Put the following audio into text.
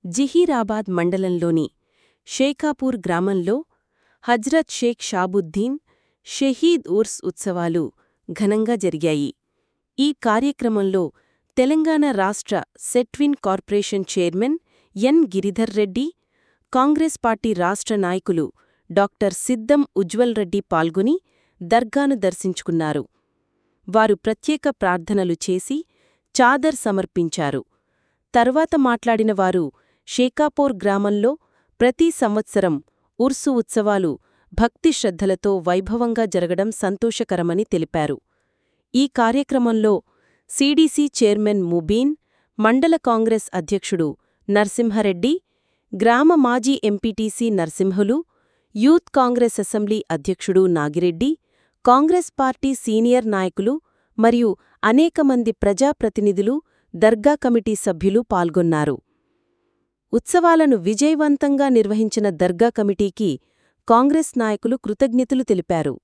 జిహీరాబాద్ మండలంలోని షేకాపూర్ గ్రామంలో హజ్రత్ షేక్ షాబుద్దీన్ షహీద్ ఉర్స్ ఉత్సవాలు ఘనంగా జరిగాయి ఈ కార్యక్రమంలో తెలంగాణ రాష్ట్ర SETWIN corporation chairman N Giridhar Reddy Congress party రాష్ట్ర నాయకులు డాక్టర్ సిద్దం ఉజ్వల్ రెడ్డి పాల్గొని దర్గాను దర్శించుకున్నారు వారు ప్రత్యేక ప్రార్థనలు చేసి చాదర్ సమర్పించారు తర్వాత మాట్లాడిన వారు షేకాపూర్ గ్రామంలో ప్రతి సంవత్సరం ఉర్సు ఉత్సవాలు భక్తి శ్రద్ధలతో వైభవంగా జరగడం సంతోషకరమని తెలిపారు ఈ కార్యక్రమంలో సీడీసీ చైర్మన్ ముబీన్ మండల కాంగ్రెస్ అధ్యక్షుడు నర్సింహరెడ్డి గ్రామ మాజీ MPTC Narsimhulu youth Congress assembly అధ్యక్షుడు నాగిరెడ్డి కాంగ్రెస్ పార్టీ సీనియర్ నాయకులు మరియు అనేకమంది ప్రజాప్రతినిధులు దర్గా కమిటీ సభ్యులు పాల్గొన్నారు ఉత్సవాలను విజయవంతంగా నిర్వహించిన దర్గా కమిటీకి కాంగ్రెస్ నాయకులు కృతజ్ఞతలు తెలిపారు